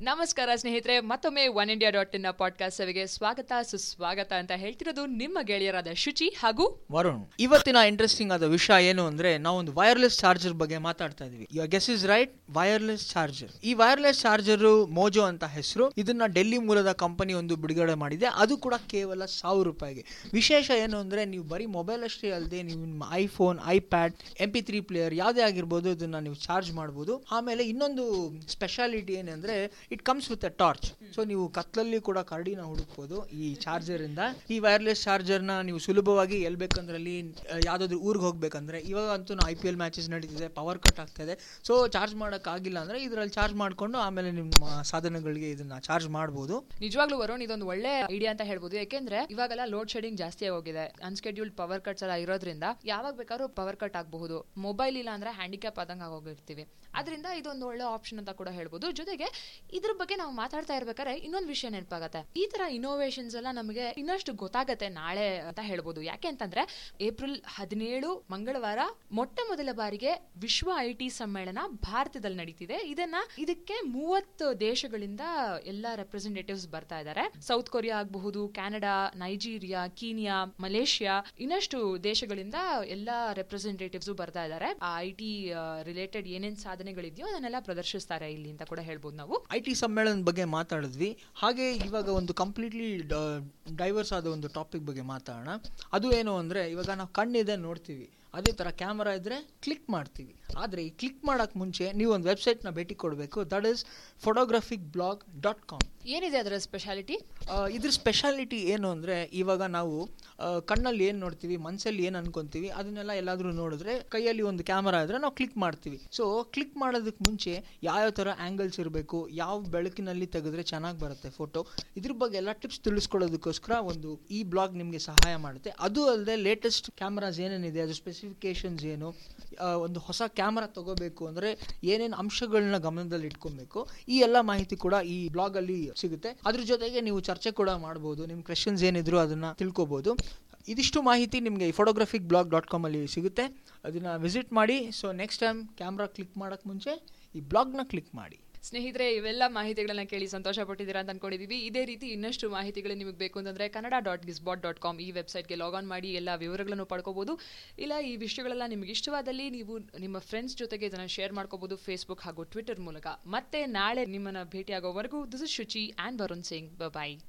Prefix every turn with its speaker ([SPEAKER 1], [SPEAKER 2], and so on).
[SPEAKER 1] ನಮಸ್ಕಾರ ಸ್ನೇಹಿತರೆ ಮತ್ತೊಮ್ಮೆ one India dot in podcast ಸವಿಗೆ ಸ್ವಾಗತ ಸುಸ್ವಾಗತ ಅಂತ ಹೇಳ್ತಿರೋದು ನಿಮ್ಮ ಗೆಳೆಯರಾದ ಶುಚಿ ಹಾಗೂ
[SPEAKER 2] ವರುಣ್ ಇವತ್ತಿನ ಇಂಟ್ರೆಸ್ಟಿಂಗ್ ಆದ ವಿಷಯ ಏನು ಅಂದ್ರೆ ನಾವು ಒಂದು ವೈರ್ಲೆಸ್ ಚಾರ್ಜರ್ ಬಗ್ಗೆ ಮಾತಾಡ್ತಾ ಇದೀವಿ guess is right wireless charger ಈ ವೈರ್ಲೆಸ್ ಚಾರ್ಜರ್ ಮೋಜೋ ಅಂತ ಹೆಸರು ಇದನ್ನ ಡೆಲ್ಲಿ ಮೂಲದ ಕಂಪನಿ ಒಂದು ಬಿಡುಗಡೆ ಮಾಡಿದೆ ಅದು ಕೂಡ ಕೇವಲ ಸಾವಿರ ರೂಪಾಯಿಗೆ ವಿಶೇಷ ಏನು ಅಂದ್ರೆ ನೀವು ಬರೀ ಮೊಬೈಲ್ ಅಷ್ಟೇ ಅಲ್ಲದೆ ನೀವು ನಿಮ್ಮ iPhone iPad M P three player ಯಾವುದೇ ಆಗಿರ್ಬೋದು ಇದನ್ನ ನೀವು ಚಾರ್ಜ್ ಮಾಡ್ಬೋದು ಆಮೇಲೆ ಇನ್ನೊಂದು ಸ್ಪೆಷಾಲಿಟಿ ಏನಂದ್ರೆ it comes with a torch so ನೀವು ಕತ್ಲಲ್ಲಿ ಕೂಡ ಕರಡಿನ ಹುಡುಕ್ಬೋದು ಈ ಚಾರ್ಜರ್ ಇಂದ ಈ ವೈರ್ಲೆಸ್ ಚಾರ್ಜರ್ ನ ನೀವು ಸುಲಭವಾಗಿ ಎಲ್ ಬೇಕಂದ್ರಲ್ಲಿ ಯಾವ್ದಾದ್ರು ಊರಿಗೆ ಹೋಗ್ಬೇಕಂದ್ರೆ ಇವಾಗ ಅಂತೂ ಐ ಪಿ ಎಲ್ ಮ್ಯಾಚಸ್ ನಡೀತಿದೆ ಪವರ್ ಕಟ್ ಆಗ್ತಾ ಇದೆ ಸೊ ಚಾರ್ಜ್ ಮಾಡಕ್ ಆಗಿಲ್ಲ ಅಂದ್ರೆ ಇದರಲ್ಲಿ ಚಾರ್ಜ್ ಮಾಡ್ಕೊಂಡು ಆಮೇಲೆ ನಿಮ್ಮ ಸಾಧನಗಳಿಗೆ ಇದನ್ನ ಚಾರ್ಜ್ ಮಾಡ್ಬೋದು
[SPEAKER 1] ನಿಜವಾಗ್ಲೂ ವರುಣ್ ಇದೊಂದು ಒಳ್ಳೆ ಐಡಿಯಾ ಅಂತ ಹೇಳ್ಬೋದು ಯಾಕೆಂದ್ರೆ ಇವಾಗೆಲ್ಲ ಲೋಡ್ ಶೆಡಿಂಗ್ ಜಾಸ್ತಿ ಆಗೋಗಿದೆ ಅನ್ಸ್ಕೆಡ್ಯೂಲ್ಡ್ ಪವರ್ ಕಟ್ಸ್ ಎಲ್ಲ ಇರೋದ್ರಿಂದ ಯಾವಾಗ ಬೇಕಾದ್ರೂ ಪವರ್ ಕಟ್ ಆಗಬಹುದು ಮೊಬೈಲ್ ಇಲ್ಲ ಅಂದ್ರೆ ಹ್ಯಾಂಡಿಕ್ಯಾಪ್ ಆದಂಗೆ ಆಗೋಗಿರ್ತೀವಿ ಅದರಿಂದ ಇದೊಂದು ಒಳ್ಳೆ ಆಪ್ಷನ್ ಅಂತ ಕೂಡ ಹೇಳ್ಬೋದು ಜೊತೆಗೆ ಇದ್ರ ಬಗ್ಗೆ ನಾವು ಮಾತಾಡ್ತಾ ಇರ್ಬೇಕಾದ್ರೆ ಇನ್ನೊಂದು ವಿಷಯ ನೆನಪಾಗತ್ತೆ ಈ ತರ ಇನೋವೇಷನ್ಸ್ ಎಲ್ಲ ನಮಗೆ ಇನ್ನಷ್ಟು ಗೊತ್ತಾಗತ್ತೆ ನಾಳೆ ಅಂತ ಹೇಳ್ಬೋದು ಯಾಕೆ ಅಂತಂದ್ರೆ ಏಪ್ರಿಲ್ ಹದಿನೇಳು ಮಂಗಳವಾರ ಮೊಟ್ಟ ಮೊದಲ ಬಾರಿಗೆ ವಿಶ್ವ ಐ ಟಿ ಸಮ್ಮೇಳನ ಭಾರತದಲ್ಲಿ ನಡೀತಿದೆ ಇದನ್ನ ಇದಕ್ಕೆ ಮೂವತ್ತು ದೇಶಗಳಿಂದ ಎಲ್ಲ ರೆಪ್ರೆಸೆಂಟೇಟಿವ್ಸ್ ಬರ್ತಾ ಇದ್ದಾರೆ ಸೌತ್ ಕೊರಿಯಾ ಆಗಬಹುದು ಕೆನಡಾ ನೈಜೀರಿಯಾ ಕೀನಿಯಾ ಮಲೇಷಿಯಾ ಇನ್ನಷ್ಟು ದೇಶಗಳಿಂದ ಎಲ್ಲಾ ರೆಪ್ರೆಸೆಂಟೇಟಿವ್ಸ್ ಬರ್ತಾ ಇದ್ದಾರೆ ಆ ಐ ಟಿ ರಿಲೇಟೆಡ್ ಏನೇನ್ ಸಾಧನೆಗಳಿದೆಯೋ ಅದನ್ನೆಲ್ಲ ಪ್ರದರ್ಶಿಸ್ತಾರೆ ಇಲ್ಲಿ ಅಂತ ಕೂಡ ಹೇಳ್ಬೋದು ನಾವು
[SPEAKER 2] ಐ ಟಿ ಸಮ್ಮೇಳನದ ಬಗ್ಗೆ ಮಾತಾಡಿದ್ವಿ ಹಾಗೆ ಇವಾಗ ಒಂದು ಕಂಪ್ಲೀಟ್ಲಿ ಡೈವರ್ಸ್ ಆದ ಒಂದು ಟಾಪಿಕ್ ಬಗ್ಗೆ ಮಾತಾಡೋಣ ಅದು ಏನು ಅಂದರೆ ಇವಾಗ ನಾವು ಕಣ್ಣಿದೆ ನೋಡ್ತೀವಿ ಅದೇ ಥರ ಕ್ಯಾಮರಾ ಇದ್ದರೆ ಕ್ಲಿಕ್ ಮಾಡ್ತೀವಿ ಆದರೆ ಈ ಕ್ಲಿಕ್ ಮಾಡೋಕ್ಕೆ ಮುಂಚೆ ನೀವು ಒಂದು ವೆಬ್ಸೈಟ್ನ ಭೇಟಿ ಕೊಡಬೇಕು that is photographic blog dot com
[SPEAKER 1] ಏನಿದೆ ಅದರ ಸ್ಪೆಷಾಲಿಟಿ
[SPEAKER 2] ಇದ್ರ ಸ್ಪೆಷಾಲಿಟಿ ಏನು ಅಂದರೆ ಇವಾಗ ನಾವು ಆ, ಕಣ್ಣಲ್ಲಿ ಏನು ನೋಡ್ತೀವಿ ಮನಸ್ಸಲ್ಲಿ ಏನು ಅನ್ಕೊಂತೀವಿ ಅದನ್ನೆಲ್ಲ ಎಲ್ಲಾದರೂ ನೋಡಿದ್ರೆ ಕೈಯಲ್ಲಿ ಒಂದು ಕ್ಯಾಮರಾ ಇದ್ರೆ ನಾವು ಕ್ಲಿಕ್ ಮಾಡ್ತೀವಿ ಸೊ ಕ್ಲಿಕ್ ಮಾಡೋದಕ್ಕೆ ಮುಂಚೆ ಯಾವ್ಯಾವ ಥರ ಆ್ಯಂಗಲ್ಸ್ ಇರಬೇಕು ಯಾವ ಬೆಳಕಿನಲ್ಲಿ ತೆಗೆದ್ರೆ ಚೆನ್ನಾಗಿ ಬರುತ್ತೆ ಫೋಟೋ ಇದ್ರ ಬಗ್ಗೆ ಎಲ್ಲ ಟಿಪ್ಸ್ ತಿಳಿಸ್ಕೊಡೋದಕ್ಕೋಸ್ಕರ ಒಂದು ಈ ಬ್ಲಾಗ್ ನಿಮಗೆ ಸಹಾಯ ಮಾಡುತ್ತೆ ಅದು ಅಲ್ಲದೆ ಲೇಟೆಸ್ಟ್ ಕ್ಯಾಮ್ರಾಸ್ ಏನೇನಿದೆ ಅದು ಸ್ಪೆಸಿಫಿಕೇಶನ್ಸ್ ಏನು ಆ, ಒಂದು ಹೊಸ ಕ್ಯಾಮ್ರಾ ತಗೋಬೇಕು ಅಂದರೆ ಏನೇನು ಅಂಶಗಳನ್ನ ಗಮನದಲ್ಲಿ ಇಟ್ಕೊಬೇಕು ಈ ಎಲ್ಲ ಮಾಹಿತಿ ಕೂಡ ಈ ಬ್ಲಾಗ್ ಅಲ್ಲಿ ಸಿಗುತ್ತೆ ಅದ್ರ ಜೊತೆಗೆ ನೀವು ಚರ್ಚೆ ಕೂಡ ಮಾಡ್ಬೋದು ನಿಮ್ಮ ಕ್ವೆಶನ್ಸ್ ಏನಿದ್ರು ಅದನ್ನ ತಿಳ್ಕೊಬೋದು ಇದಿಷ್ಟು ಮಾಹಿತಿ ನಿಮಗೆ ಫೋಟೋಗ್ರಫಿಕ್ ಬ್ಲಾಗ್ ಡಾಟ್ ಕಾಮಲ್ಲಿ ಸಿಗುತ್ತೆ ಅದನ್ನ ವಿಸಿಟ್ ಮಾಡಿ so next time camera click ಮಾಡೋಕ್ಕೆ ಮುಂಚೆ ಈ ಬ್ಲಾಗ್ನ ಕ್ಲಿಕ್ ಮಾಡಿ
[SPEAKER 1] ಸ್ನೇಹಿತರೆ ಇವೆಲ್ಲ ಮಾಹಿತಿಗಳನ್ನ ಕೇಳಿ ಸಂತೋಷ ಪಟ್ಟಿದ್ದೀರಾ ಅಂತ ಅನ್ಕೊಂಡಿದೀವಿ ಇದೇ ರೀತಿ ಇನ್ನಷ್ಟು ಮಾಹಿತಿಗಳು ನಿಮಗೆ ಬೇಕು ಅಂತಂದ್ರೆ Kannada dot Gizbot dot com ಈ ವೆಬ್ಸೈಟ್ಗೆ ಲಾಗ್ ಮಾಡಿ ಎಲ್ಲ ವಿವರಗಳನ್ನು ಪಡ್ಕೋಬಹುದು ಇಲ್ಲ ಈ ವಿಷಯಗಳೆಲ್ಲ ನಿಮ್ಗೆ ಇಷ್ಟವಾದಲ್ಲಿ ನೀವು ನಿಮ್ಮ ಫ್ರೆಂಡ್ಸ್ ಜೊತೆಗೆ ಇದನ್ನ ಶೇರ್ ಮಾಡ್ಕೋಬಹುದು ಫೇಸ್ಬುಕ್ ಹಾಗೂ ಟ್ವಿಟರ್ ಮೂಲಕ ಮತ್ತೆ ನಾಳೆ ನಿಮ್ಮನ್ನ ಭೇಟಿಯಾಗೋವರೆಗೂ this is Shuchi and Varun Singh bye